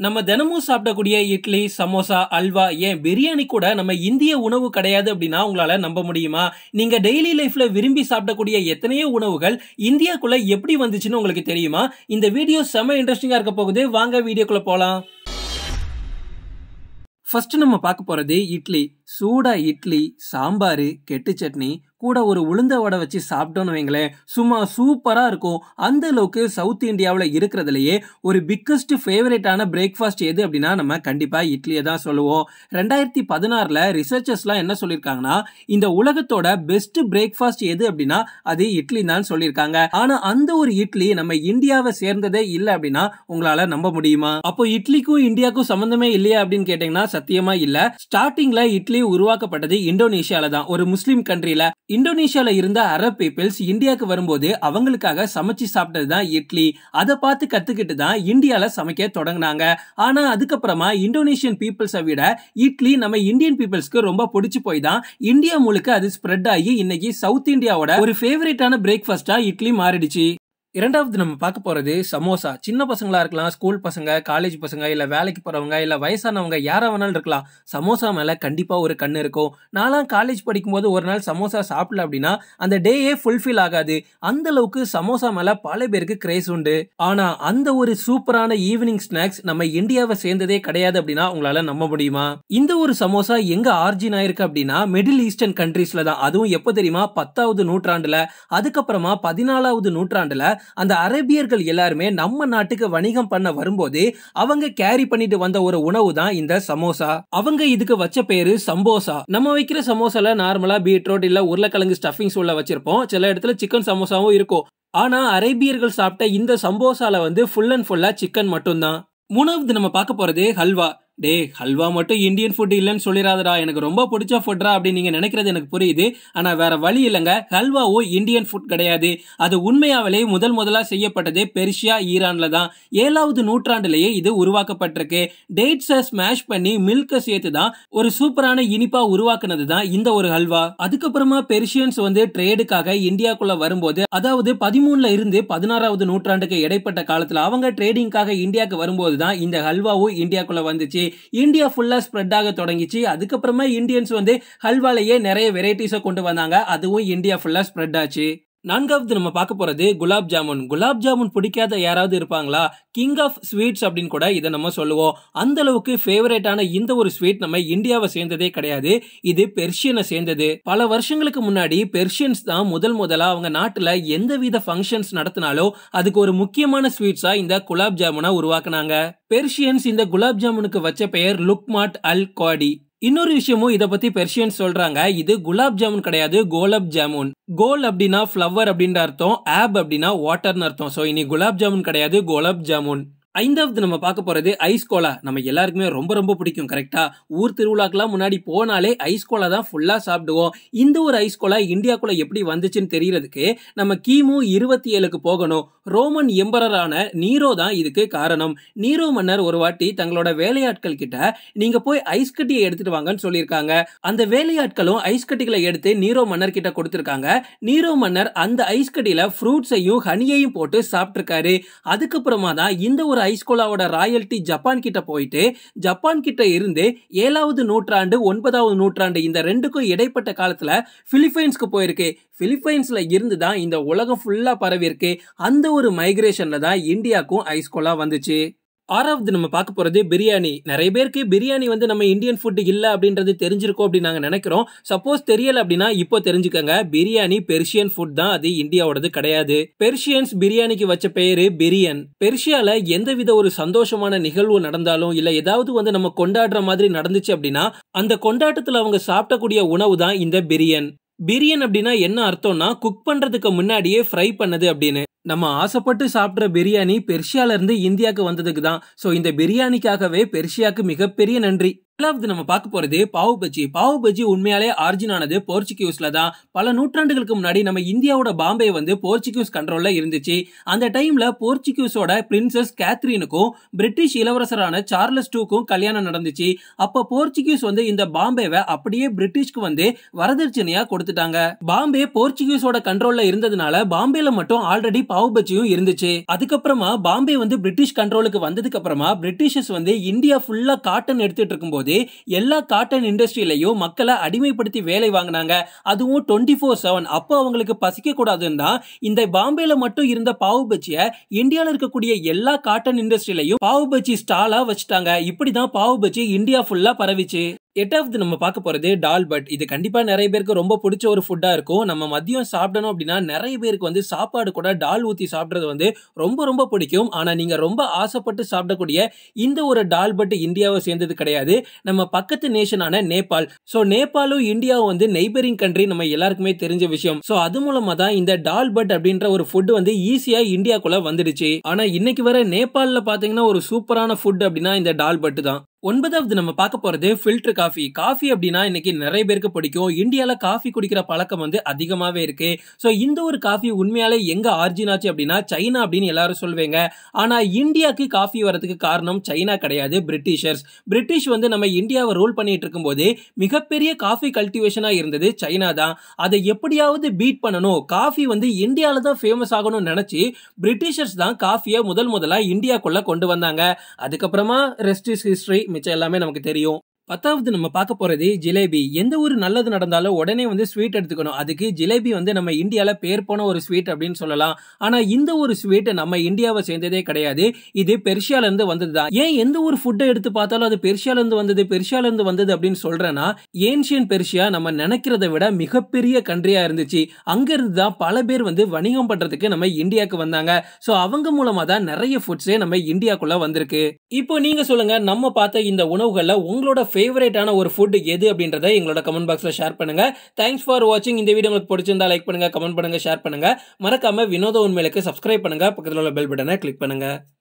நம்ம தினமும் சாப்பிடக்கூடிய இட்லி சமோசா அல்வா ஏன் பிரியாணி கூட நம்ம இந்திய உணவு கிடையாது அப்படின்னா உங்களால நம்ப முடியுமா நீங்க டெய்லி லைஃப்ல விரும்பி சாப்பிடக்கூடிய எத்தனையோ உணவுகள் இந்தியாக்குள்ள எப்படி வந்துச்சுன்னு உங்களுக்கு தெரியுமா இந்த வீடியோ செம இன்ட்ரெஸ்டிங்கா இருக்க போகுது வாங்க வீடியோக்குள்ள போலாம் ஃபர்ஸ்ட் நம்ம பார்க்க போறது இட்லி சூடா இட்லி சாம்பார் கெட்டு சட்னி கூட ஒரு உளுந்த வடை வச்சு சாப்பிட்டோன்னு வைங்களேன் சும்மா சூப்பராக இருக்கும் அந்த அளவுக்கு சவுத் இந்தியாவில் இருக்கிறதுலையே ஒரு பிக்கஸ்ட் ஃபேவரட்டான பிரேக்ஃபாஸ்ட் எது அப்படின்னா நம்ம கண்டிப்பாக இட்லியை தான் சொல்லுவோம் ரெண்டாயிரத்தி பதினாறில் ரிசர்ச்சர்ஸ்லாம் என்ன சொல்லியிருக்காங்கன்னா இந்த உலகத்தோட பெஸ்ட் பிரேக்ஃபாஸ்ட் எது அப்படின்னா அது இட்லி தான் சொல்லியிருக்காங்க ஆனால் அந்த ஒரு இட்லி நம்ம இந்தியாவை சேர்ந்ததே இல்லை அப்படின்னா உங்களால நம்ப முடியுமா அப்போ இட்லிக்கும் இந்தியாவுக்கும் சம்மந்தமே இல்லையா அப்படின்னு கேட்டீங்கன்னா சத்தியமா இல்ல ஸ்டார்டிங்ல இட்லி உருவாக்கப்பட்டது இந்தோனேஷியால தான் ஒரு முஸ்லீம் கண்ட்ரில இந்தோனேஷியால இருந்த அரப் பீப்பிள்ஸ் இந்தியாவுக்கு வரும்போது அவங்களுக்காக சமைச்சு சாப்பிட்டது தான் இட்லி அதை பார்த்து கத்துக்கிட்டு தான் இந்தியால சமைக்க தொடங்கினாங்க ஆனா அதுக்கப்புறமா இந்தோனேஷியன் பீப்புள்ஸை விட இட்லி நம்ம இந்தியன் பீப்புள்ஸ்க்கு ரொம்ப பிடிச்சு போய் தான் இந்தியா முழுக்க அது ஸ்ப்ரெட் ஆகி இன்னைக்கு சவுத் இந்தியாவோட ஒரு ஃபேவரட்டான பிரேக்ஃபாஸ்டா இட்லி மாறிடுச்சு இரண்டாவது நம்ம பார்க்க போறது சமோசா சின்ன பசங்களா இருக்கலாம் ஸ்கூல் பசங்க காலேஜ் பசங்க இல்ல வேலைக்கு போறவங்க இல்ல வயசானவங்க யாரா வேணாலும் இருக்கலாம் சமோசா மேல கண்டிப்பா ஒரு கண் இருக்கும் நான்லாம் காலேஜ் படிக்கும்போது ஒரு நாள் சமோசா சாப்பிடல அப்படின்னா அந்த டேயே ஃபுல்ஃபில் ஆகாது அந்த அளவுக்கு சமோசா மேல பல பேருக்கு கிரேஸ் உண்டு ஆனா அந்த ஒரு சூப்பரான ஈவினிங் ஸ்நாக்ஸ் நம்ம இந்தியாவை சேர்ந்ததே கிடையாது அப்படின்னா உங்களால நம்ப முடியுமா இந்த ஒரு சமோசா எங்க ஆர்ஜின் ஆயிருக்கு அப்படின்னா மிடில் ஈஸ்டர்ன் கண்ட்ரீஸ்ல தான் அதுவும் எப்போ தெரியுமா பத்தாவது நூற்றாண்டுல அதுக்கப்புறமா பதினாலாவது நூற்றாண்டுல அந்த அரேபியர்கள் எல்லாருமே நம்ம நாட்டுக்கு வணிகம் பண்ண வரும்போது அவங்க கேரி பண்ணிட்டு வந்த ஒரு உணவு தான் இந்த சமோசா அவங்க இதுக்கு வச்ச பேரு சம்போசா நம்ம வைக்கிற சமோசால நார்மலா பீட்ரூட் இல்ல உருளைக்கிழங்கு ஸ்டஃபிங்ஸ் உள்ள வச்சிருப்போம் சில இடத்துல சிக்கன் சமோசாவும் இருக்கும் ஆனா அரேபியர்கள் சாப்பிட்ட இந்த சம்போசால வந்து ஃபுல் அண்ட் ஃபுல்லா சிக்கன் மட்டும்தான் மூணாவது நம்ம பார்க்க போறது ஹல்வா டே ஹல்வா மட்டும் இந்தியன் ஃபுட் இல்லைன்னு சொல்லிடாதடா எனக்கு ரொம்ப பிடிச்ச ஃபுட்ரா அப்படின்னு நீங்க நினைக்கிறது எனக்கு புரியுது ஆனா வேற வழி இல்லைங்க ஹல்வாவும் இந்தியன் ஃபுட் கிடையாது அது உண்மையாவிலே முதல் முதலா செய்யப்பட்டது பெர்ஷியா ஈரான்ல தான் ஏழாவது நூற்றாண்டுலேயே இது உருவாக்கப்பட்டிருக்கு டேட்ஸை ஸ்மாஷ் பண்ணி மில்கை சேர்த்து தான் ஒரு சூப்பரான இனிப்பா உருவாக்குனது தான் இந்த ஒரு ஹல்வா அதுக்கப்புறமா பெர்ஷியன்ஸ் வந்து ட்ரேடுக்காக இந்தியாக்குள்ள வரும்போது அதாவது பதிமூணுல இருந்து பதினாறாவது நூற்றாண்டுக்கு இடைப்பட்ட காலத்துல அவங்க ட்ரேடிங்காக இந்தியாவுக்கு வரும்போது தான் இந்த ஹல்வாவும் இந்தியாக்குள்ள வந்துச்சு இந்தியா ஃபுல்லா ஸ்ப்ரெட் ஆக தொடங்கிச்சு அதுக்கப்புறமா இந்தியன்ஸ் வந்து ஹல்வாலேயே நிறைய வெரைட்டிஸை கொண்டு வந்தாங்க அதுவும் இந்தியா ஃபுல்லா ஸ்ப்ரெட் ஆச்சு நான்காவது நம்ம பார்க்க போறது குலாப் ஜாமுன் குலாப் ஜாமுன் பிடிக்காத யாராவது இருப்பாங்களா கிங் ஆஃப் ஸ்வீட்ஸ் அப்படின்னு கூட இதை நம்ம சொல்லுவோம் அந்த அளவுக்கு ஃபேவரேட்டான இந்த ஒரு ஸ்வீட் நம்ம இந்தியாவை சேர்ந்ததே கிடையாது இது பெர்ஷியனை சேர்ந்தது பல வருஷங்களுக்கு முன்னாடி பெர்ஷியன்ஸ் தான் முதல் முதலா அவங்க நாட்டுல எந்தவித ஃபங்க்ஷன்ஸ் நடத்தினாலோ அதுக்கு ஒரு முக்கியமான ஸ்வீட்ஸா இந்த குலாப் ஜாமுனை உருவாக்குனாங்க பெர்ஷியன்ஸ் இந்த குலாப் ஜாமுனுக்கு வச்ச பெயர் லுக்மாட் அல் குவாடி இன்னொரு விஷயமும் இதை பத்தி பெர்ஷியன் சொல்றாங்க இது குலாப் ஜாமுன் கிடையாது கோலப் ஜாமுன் கோல் அப்படின்னா ஃப்ளவர் அப்படின்ற அர்த்தம் ஆப் அப்படின்னா வாட்டர்னு அர்த்தம் ஸோ இனி குலாப் ஜாமுன் கிடையாது கோலப் ஜாமுன் ஐந்தாவது நம்ம பார்க்க போறது ஐஸ் கோலா நம்ம எல்லாருக்குமே ரொம்ப ரொம்ப பிடிக்கும் கரெக்டா ஊர் திருவிழாக்கெல்லாம் முன்னாடி போனாலே ஐஸ் கோலா தான் ஃபுல்லா சாப்பிடுவோம் இந்த ஒரு ஐஸ் கோலா இந்தியாக்குள்ள எப்படி வந்துச்சுன்னு தெரியறதுக்கு நம்ம கிமு இருபத்தி ஏழுக்கு போகணும் ரோமன் எம்பரரான நீரோ தான் இதுக்கு காரணம் நீரோ மன்னர் ஒரு வாட்டி தங்களோட வேலையாட்கள் கிட்ட நீங்க போய் ஐஸ் கட்டியை எடுத்துட்டு வாங்கன்னு சொல்லியிருக்காங்க அந்த வேலையாட்களும் ஐஸ் கட்டிகளை எடுத்து நீரோ மன்னர் கிட்ட கொடுத்துருக்காங்க நீரோ மன்னர் அந்த ஐஸ் கட்டியில ஃப்ரூட்ஸையும் ஹனியையும் போட்டு சாப்பிட்டுருக்காரு அதுக்கப்புறமா தான் இந்த ஒரு ஐஸ்கோலாவோட ராயல்டி ஜப்பான் கிட்ட போயிட்டு ஜப்பான் கிட்ட இருந்து ஏழாவது நூற்றாண்டு ஒன்பதாவது நூற்றாண்டு இந்த ரெண்டுக்கும் இடைப்பட்ட காலத்துல பிலிப்பைன்ஸ்க்கு போயிருக்கு பிலிப்பைன்ஸ்ல இருந்து தான் இந்த உலகம் ஃபுல்லா பரவி இருக்கு அந்த ஒரு மைக்ரேஷன்ல தான் இந்தியாவுக்கும் ஐஸ்கோலா வந்துச்சு ஆறாவது நம்ம பார்க்க போறது பிரியாணி நிறைய பேருக்கு பிரியாணி வந்து நம்ம இந்தியன் ஃபுட் இல்ல அப்படின்றது தெரிஞ்சிருக்கோம் அப்படின்னு நாங்க நினைக்கிறோம் சப்போஸ் தெரியல அப்படின்னா இப்போ தெரிஞ்சுக்கங்க பிரியாணி பெர்ஷியன் ஃபுட் தான் அது இந்தியாவோடது கிடையாது பெர்ஷியன்ஸ் பிரியாணிக்கு வச்ச பெயரு பிரியன் பெர்ஷியால எந்தவித ஒரு சந்தோஷமான நிகழ்வு நடந்தாலும் இல்ல ஏதாவது வந்து நம்ம கொண்டாடுற மாதிரி நடந்துச்சு அப்படின்னா அந்த கொண்டாட்டத்துல அவங்க சாப்பிடக்கூடிய உணவு தான் இந்த பிரியன் பிரியன் அப்படின்னா என்ன அர்த்தம்னா குக் பண்றதுக்கு முன்னாடியே ஃப்ரை பண்ணது அப்படின்னு நம்ம ஆசைப்பட்டு சாப்பிட்ற பிரியாணி பெர்ஷியால இருந்து இந்தியாவுக்கு வந்ததுக்கு தான் ஸோ இந்த பிரியாணிக்காகவே பெர்ஷியாவுக்கு மிகப்பெரிய நன்றி முதலாவது நம்ம பார்க்க போறது பாவு பஜ்ஜி பாவு பஜ்ஜி உண்மையாலே ஆரிஜின் ஆனது போர்ச்சுகீஸ்ல தான் பல நூற்றாண்டுகளுக்கு முன்னாடி நம்ம இந்தியாவோட பாம்பே வந்து போர்ச்சுகீஸ் கண்ட்ரோல்ல இருந்துச்சு அந்த டைம்ல போர்ச்சுகீஸோட பிரின்சஸ் கேத்ரினுக்கும் பிரிட்டிஷ் இளவரசரான சார்லஸ் டூக்கும் கல்யாணம் நடந்துச்சு அப்ப போர்ச்சுகீஸ் வந்து இந்த பாம்பேவை அப்படியே பிரிட்டிஷ்க்கு வந்து வரதட்சணையா கொடுத்துட்டாங்க பாம்பே போர்ச்சுகீஸோட கண்ட்ரோல்ல இருந்ததுனால பாம்பேல மட்டும் ஆல்ரெடி பாவு பஜ்ஜியும் இருந்துச்சு அதுக்கப்புறமா பாம்பே வந்து பிரிட்டிஷ் கண்ட்ரோலுக்கு வந்ததுக்கு அப்புறமா பிரிட்டிஷர்ஸ் வந்து இந்தியா ஃபுல்லா காட்டன் எடுத்துட்டு இருக்கும்போது எல்லா காட்டன் இண்டஸ்ட்ரியிலையும் மக்களை அடிமைப்படுத்தி வேலை வாங்கினாங்க அதுவும் டுவெண்ட்டி ஃபோர் செவன் அப்போ அவங்களுக்கு பசிக்க கூடாதுன்னு தான் இந்த பாம்பேல மட்டும் இருந்த பாவு பஜ்ஜியை இந்தியாவில் இருக்கக்கூடிய எல்லா காட்டன் இண்டஸ்ட்ரியிலையும் பாவு பஜ்ஜி ஸ்டாலா வச்சுட்டாங்க இப்படிதான் பாவு பஜ்ஜி இந்தியா ஃபுல்லா பரவிச்சு எட்டாவது நம்ம பார்க்க போறது டால் பட் இது கண்டிப்பா நிறைய பேருக்கு ரொம்ப பிடிச்ச ஒரு ஃபுட்டா இருக்கும் நம்ம மதியம் சாப்பிடணும் அப்படின்னா நிறைய பேருக்கு வந்து சாப்பாடு கூட டால் ஊத்தி சாப்பிடுறது வந்து ரொம்ப ரொம்ப பிடிக்கும் ஆனா நீங்க ரொம்ப ஆசைப்பட்டு சாப்பிடக்கூடிய இந்த ஒரு டால் பட் இந்தியாவை சேர்ந்தது கிடையாது நம்ம பக்கத்து நேஷனான நேபாள் ஸோ நேபாளும் இந்தியாவும் வந்து நெய்பரிங் கண்ட்ரி நம்ம எல்லாருக்குமே தெரிஞ்ச விஷயம் ஸோ அது மூலமா தான் இந்த டால் பட் அப்படின்ற ஒரு ஃபுட் வந்து ஈஸியா இந்தியாக்குள்ள வந்துடுச்சு ஆனா இன்னைக்கு வர நேபாளில் பாத்தீங்கன்னா ஒரு சூப்பரான ஃபுட் அப்படின்னா இந்த டால் பட் தான் ஒன்பதாவது நம்ம பார்க்க போறது ஃபில்டர் காஃபி காஃபி அப்படின்னா இன்னைக்கு நிறைய பேருக்கு பிடிக்கும் இந்தியால காஃபி குடிக்கிற பழக்கம் வந்து அதிகமாவே இருக்கு ஸோ இந்த ஒரு காஃபி உண்மையாலே எங்க ஆர்ஜின் ஆச்சு அப்படின்னா சைனா அப்படின்னு எல்லாரும் சொல்லுவாங்க ஆனா இந்தியாவுக்கு காஃபி வரதுக்கு காரணம் சைனா கிடையாது பிரிட்டிஷர்ஸ் பிரிட்டிஷ் வந்து நம்ம இந்தியாவை ரூல் பண்ணிட்டு இருக்கும்போது மிகப்பெரிய காஃபி கல்டிவேஷனா இருந்தது சைனா தான் அதை எப்படியாவது பீட் பண்ணணும் காஃபி வந்து இந்தியாவில தான் ஃபேமஸ் ஆகணும்னு நினைச்சு பிரிட்டிஷர்ஸ் தான் காஃபியை முதல் முதலா இந்தியாக்குள்ள கொண்டு வந்தாங்க அதுக்கப்புறமா ரெஸ்ட் இஸ் ஹிஸ்டரி மிச்சம் எல்லாமே நமக்கு தெரியும் பத்தாவது நம்ம பார்க்க போறது ஜிலேபி எந்த ஒரு நல்லது நடந்தாலும் உடனே வந்து ஸ்வீட் எடுத்துக்கணும் அதுக்கு ஜிலேபி வந்து நம்ம இந்தியாவில் பேர் போன ஒரு ஸ்வீட் அப்படின்னு சொல்லலாம் ஆனா இந்த ஒரு ஸ்வீட் நம்ம இந்தியாவை சேர்ந்ததே கிடையாது இது பெர்ஷியால இருந்து வந்தது தான் ஏன் எந்த ஒரு ஃபுட்டை எடுத்து பார்த்தாலும் அது பெர்ஷியால இருந்து வந்தது பெர்ஷியால இருந்து வந்தது அப்படின்னு சொல்றேன்னா ஏன்ஷியன் பெர்ஷியா நம்ம நினைக்கிறத விட மிகப்பெரிய கண்ட்ரியா இருந்துச்சு அங்க இருந்து தான் பல பேர் வந்து வணிகம் பண்றதுக்கு நம்ம இந்தியாவுக்கு வந்தாங்க ஸோ அவங்க மூலமா தான் நிறைய ஃபுட்ஸே நம்ம இந்தியாக்குள்ள வந்திருக்கு இப்போ நீங்க சொல்லுங்க நம்ம பார்த்த இந்த உணவுகள்ல உங்களோட ஃபேவரேட்டான ஒரு ஃபுட் எது அப்படின்றத எங்களோட கமெண்ட் பாக்ஸ்ல ஷேர் பண்ணுங்க தேங்க்ஸ் ஃபார் வாட்சிங் இந்த வீடியோ உங்களுக்கு பிடிச்சிருந்தா லைக் பண்ணுங்க கமெண்ட் பண்ணுங்க ஷேர் பண்ணுங்க மறக்காம வினோத உண்மைகளுக்கு சப்ஸ்கிரைப் பண்ணுங்க பக்கத்தில் உள்ள பெல் பட்டனை கிளிக் பண்ணுங்க